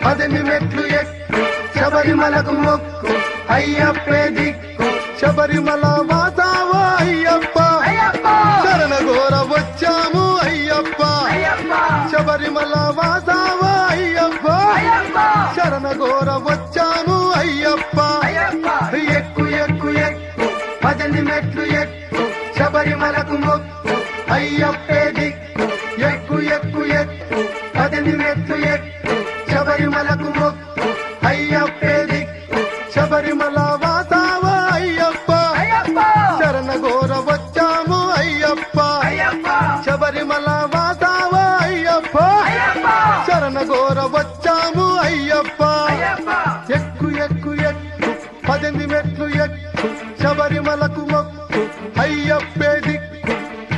పదిమి మెట్లు ఎక్కు శబరిమలకు మొక్కు అయ్యప్పే దిక్కు శబరిమల వాసావో అయ్యప్ప శరణ ఘోర వచ్చాము అయ్యప్ప శబరిమల వాసావో అయ్యప్ప శరణ ఘోర వచ్చాము అయ్యప్ప ఎక్కు ఎక్కు ఎక్కు పదని మెట్లు ఎక్కు శబరిమలకు మొక్కు అయ్యప్పే దిక్కు ఎక్కు ఎక్కు ఎక్కు పదని మెట్లు ఎక్కు శబరిమలకు మొక్కు అయ్యప్పే దిక్కు శబరిమల వాసావో అయ్యప్ప శరణ ఘోర వచ్చాము అయ్యప్ప శబరిమల వాసావో అయ్యప్ప శరణ ఘోర వచ్చాము అయ్యప్ప ఎక్కు ఎక్కు ఎక్కు పద్దెనిమిది మెట్లు ఎక్కు శబరిమలకు మొక్కు అయ్యప్పే దిక్కు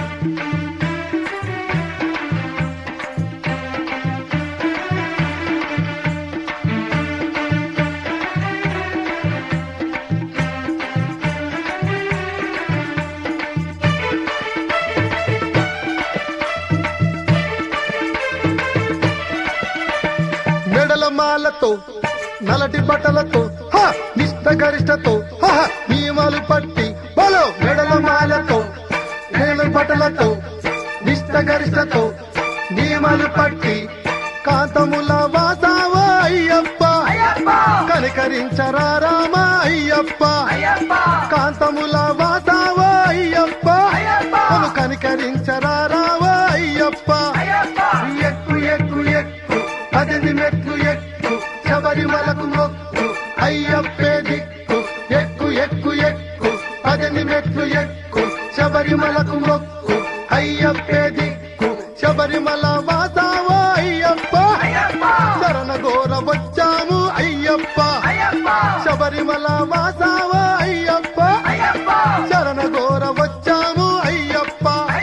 మెడల మాలతో నలటి బట్టలతో హ! నిష్ట గరిష్టతో హ! హ! నియమాలు పట్టి బలో మెడల మాలతో నేల బట్టలతో నిష్ట గరిష్టతో నియమాలు పట్టి కాంతముల వాసావా అయ్యప్ప కనికరించరా రామ అయ్యప్ప కాంతముల వాసావా అయ్యప్ప మమ్ము కనికరించరా రావా అయ్యప్ప ఎక్కు ఎక్కు ఎక్కు పదిది మెట్లు ఎక్కు శబరిమలకు మొక్కు అయ్యప్పే దిక్కు ఎక్కు ఎక్కు ఎక్కు పదిది మెట్లు ఎక్కు శబరిమలకు మొక్కు అయ్యప్పే దిక్కు శబరిమల వాసావో అయ్యప్ప శరణ ఘోర వచ్చాము అయ్యప్ప శబరిమల వాసావో అయ్యప్ప శరణ ఘోర వచ్చాము అయ్యప్ప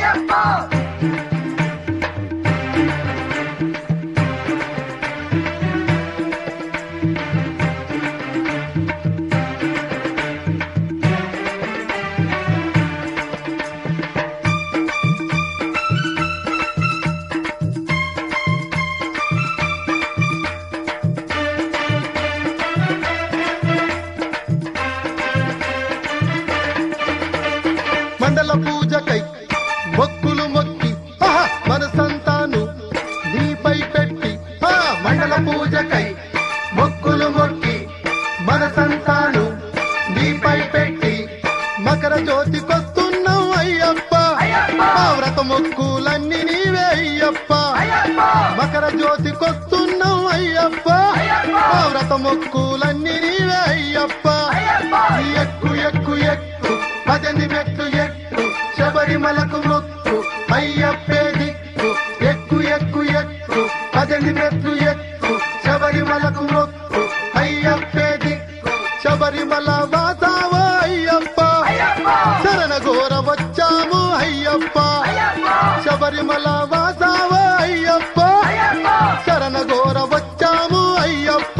మండల పూజకై మొక్కులు మొక్కి ఆహా, మన సంతాను నీపై పెట్టి ఆ, మండల పూజకై మొక్కులు మొక్కి మన సంతాను నీపై పెట్టి మకర జ్యోతికొస్తున్నావు అయ్యప్ప మా వ్రత మొక్కులన్నీ నీవే అయ్యప్ప మకర జ్యోతికొస్తున్నావు అయ్యప్ప మా వ్రత మొక్కులన్నీ నీవే అయ్యప్ప ఎక్కు ఎక్కు ఎక్కు పదని మెట్లు ఎక్కు శబరిమలకు మొక్కు అయ్యప్పే దిక్కు ఎక్కు ఎక్కు ఎక్కు పదని మెట్లు ఎక్కు శబరిమలకు మొక్కు అయ్యప్పే దిక్కు శబరిమల వాసావో అయ్యప్ప శరణ ఘోర వచ్చాము అయ్యప్ప శబరిమల వాసావో అయ్యప్ప శరణ ఘోర వచ్చాము అయ్యప్ప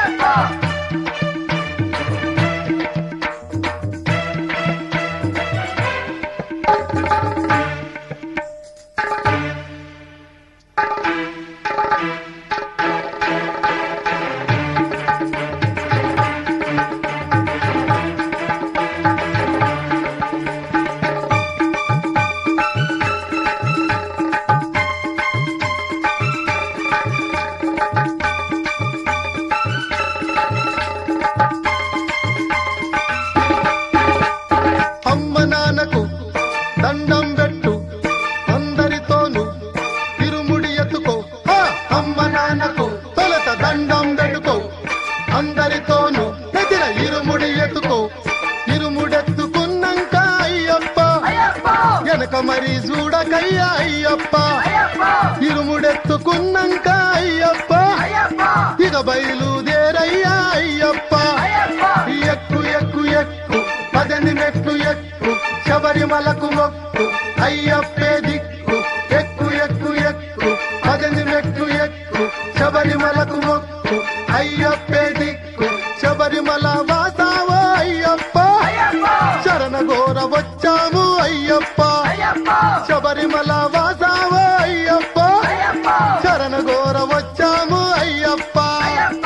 అమ్మ నాన్నకు దండం పెట్టు అందరితోను తిరుముడి ఎత్తుకో హా! అమ్మ నాన్నకు తొలత దండం పెట్టుకో అందరితోను ఎదిర ఇరుముడి ఎత్తుకో ఇరుముడెత్తుకున్నాక అయ్యప్ప వెనక మరి చూడకయ్యా అయ్యప్ప ఇరుముడెత్తుకున్నాక అయ్యప్ప ఇక బయలుదేరయ్యా అయ్యప్ప ఎక్కు ఎక్కు ఎక్కు పదని మెట్లు ఎక్కు శబరిమలకు మొక్కు అయ్యప్పే దిక్కు ఎక్కు ఎక్కు ఎక్కు పదని మెట్లు ఎక్కు శబరిమలకు మొక్కు అయ్యప్పే దిక్కు శబరిమల వాసావో అయ్యప్ప శరణ ఘోర వచ్చాము అయ్యప్ప శబరిమల వాసావో అయ్యప్ప శరణ ఘోర వచ్చాము అయ్యప్ప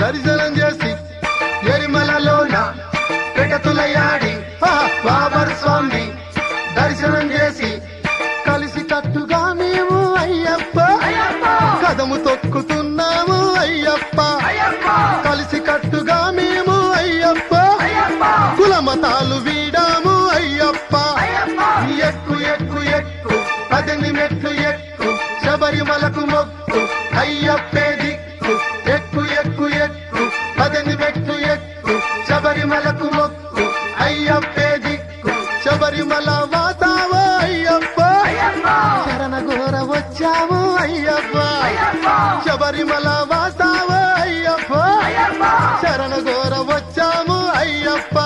దర్శనం చేసి ఎరిమలలోన పెడతులయాడి బాబర్ స్వామి దర్శనం చేసి కలిసి కట్టుగా మేము అయ్యప్ప కదము తొక్కుతున్నాము అయ్యప్ప కలిసి కట్టుగా మేము అయ్యప్ప కులమతాలు వీడాము అయ్యప్ప ఎక్కు ఎక్కు ఎక్కు పదని మెట్లు ఎక్కు శబరిమలకు మొక్కు అయ్యప్పే దిక్కు ఎక్కు ఎక్కు ఎక్కు పదని మెట్లు ఎక్కు శబరిమలకు మొక్కు అయ్యప్పే దిక్కు శబరిమల వాతావో అయ్యప్ప శరణ ఘోర వచ్చాము అయ్యప్ప శబరిమల వాసావో అయ్యప్ప శరణ ఘోర వచ్చాము అయ్యప్ప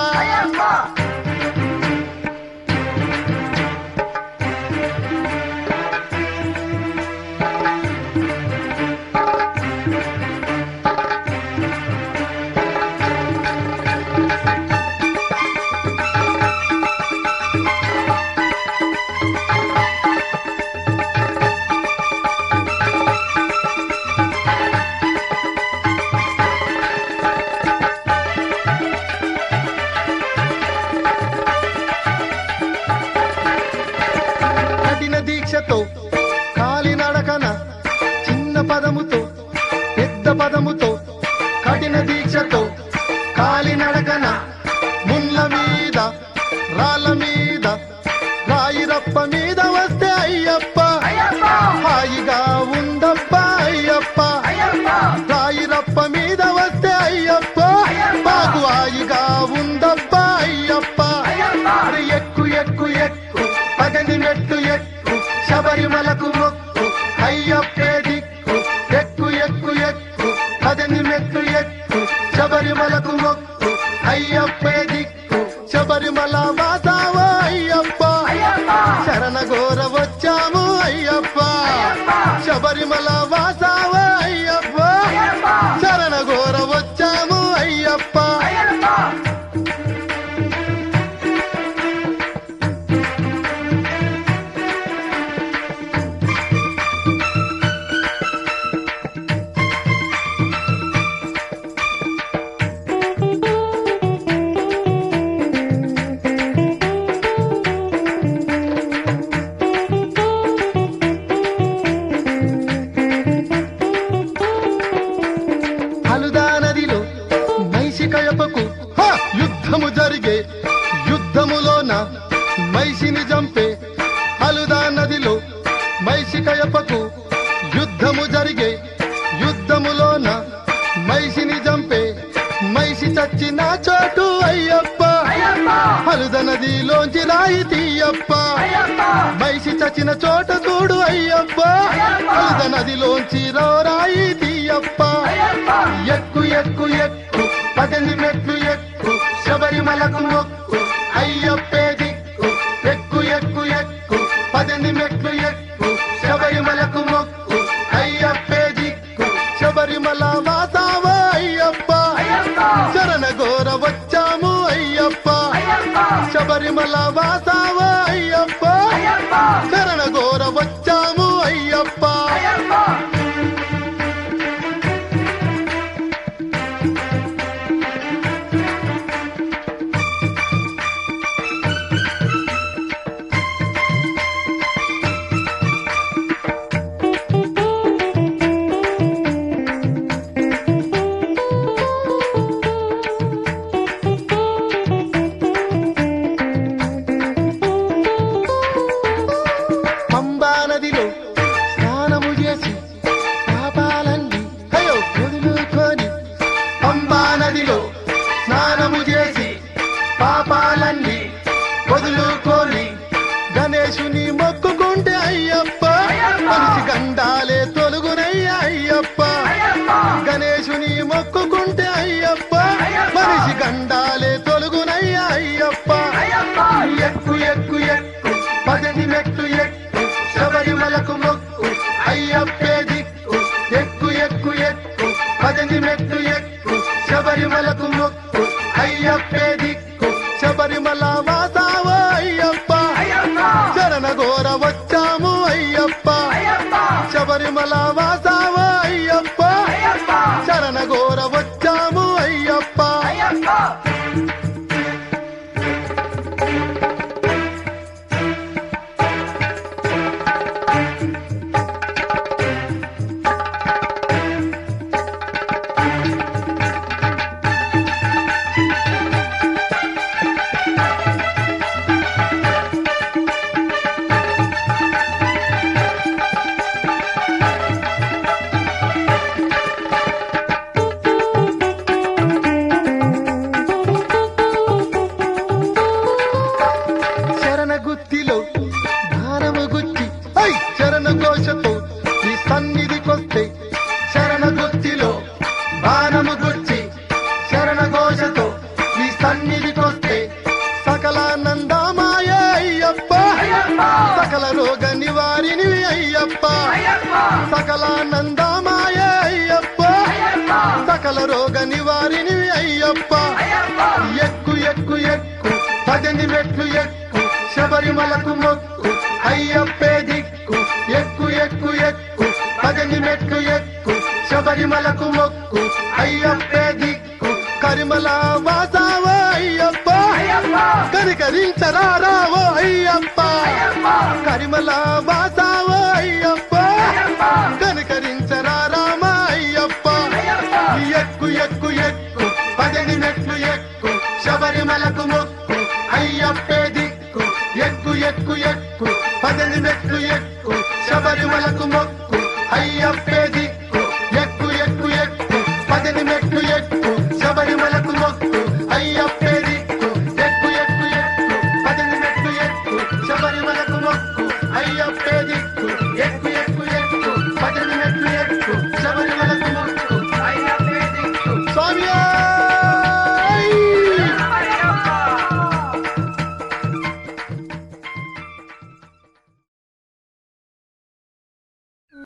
కఠిన దీక్షతో కాలినడకన చిన్న పదముతో పెద్ద పదముతో కఠిన దీక్షతో కాలినడకన ముళ్ళ మీద రాళ్ళ మీద రాయిరప్ప మీద వస్తే అయ్యప్ప హాయిగా ఉందప్ప అయ్యప్ప రాయిరప్ప మీద వస్తే అయ్యప్ప మాకు హాయిగా ఉందప్ప అయ్యప్ప అరే ఎక్కు ఎక్కు ఎక్కు పగని మెట్టు ఎక్కు శబరిమలకు మొక్కు అయ్యప్పే దిక్కు ఎక్కు ఎక్కు ఎక్కు పదని మెట్టు ఎక్కు శబరిమలకు మొక్కు అయ్యప్పే దిక్కు శబరిమల వాసావో అయ్యప్ప శరణ ఘోర వచ్చాము అయ్యప్ప శబరిమల వాసావో అయ్యప్ప శరణ ఘోర వచ్చాము అయ్యప్ప హలుదా నదిలో మైషికయపకు హ! యుద్ధము జరిగే యుద్ధములోన మైషిని చంపే హలుదా నదిలో మైషికయపకు యుద్ధము జరిగే యుద్ధములోన మైషిని చంపే మైషి చచ్చిన చోటు అయ్యప్ప హలుద నదిలోంచి రాయి తీయప్ప మైషి చచ్చిన చోట చూడు అయ్యప్ప హలుద నదిలోంచి రాయి తీయప్ప ఎక్కు ఎక్కు ఎక్కు పదని మెట్లు ఎక్కు శబరిమలకు మొక్కు అయ్యప్పే దిక్కు ఎక్కు ఎక్కు ఎక్కు పదని మెట్లు ఎక్కు శబరిమలకు మొక్కు అయ్యప్పే దిక్కు శబరిమల వాసావో అయ్యప్ప శరణ ఘోర వచ్చాము అయ్యప్ప శబరిమల వాసావో అయ్యప్ప శరణ ఘోర వచ్చాము అయ్యప్ప పంబా నదిలో స్నానము చేసి పాపాలన్నీ అయ్యో వదులుకొని పంబా నదిలో స్నానము చేసి పాపాలన్నీ వదులుకొని గణేశుని మొక్కుకుంటే అయ్యప్ప మనిషి గండాలే తొలుగునయ్య అయ్యప్ప గణేశుని మొక్కుకుంటే అయ్యప్ప మనిషి గండాలే తొలుగునయ్య అయ్యప్ప ఎక్కు ఎక్కు ఎక్కు పదని మెట్టు ఎక్కు శబరిమలకు మొక్కు అయ్యప్పే దిక్కు ఎక్కు ఎక్కు ఎక్కు పదని మెట్టు ఎక్కు శబరిమలకు మొక్కు అయ్యప్పే దిక్కు శబరిమల వాసావో అయ్యప్ప శరణ ఘోర వచ్చాము అయ్యప్ప శబరిమల వాసావో అయ్యప్ప శరణ ఘోర వచ్చాము సకలానందమాయ అయ్యప్ప సకల రోగ నివారిని అయ్యప్ప ఎక్కు ఎక్కు ఎక్కు పదని మెట్లు ఎక్కు శబరిమలకు మొక్కు అయ్యప్పే దిక్కు ఎక్కు ఎక్కు ఎక్కు పదని మెట్లు ఎక్కు శబరిమలకు మొక్కు అయ్యప్పే దిక్కు కరిమల వాసావో అయ్యప్ప కరికరించరారావో అయ్యప్ప కరిమల వాసావో అయ్యప్ప కనికరించరారామ అయ్యప్ప ఎక్కు ఎక్కు ఎక్కు పదని మెట్లు ఎక్కు శబరిమలకు మొక్కు అయ్యప్పే దిక్కు ఎక్కు ఎక్కు ఎక్కు పదని మెట్లు ఎక్కు శబరిమలకు మొక్కు అయ్యప్పే దిక్కు ఎక్కు ఎక్కు ఎక్కు పదని మెట్లు ఎక్కు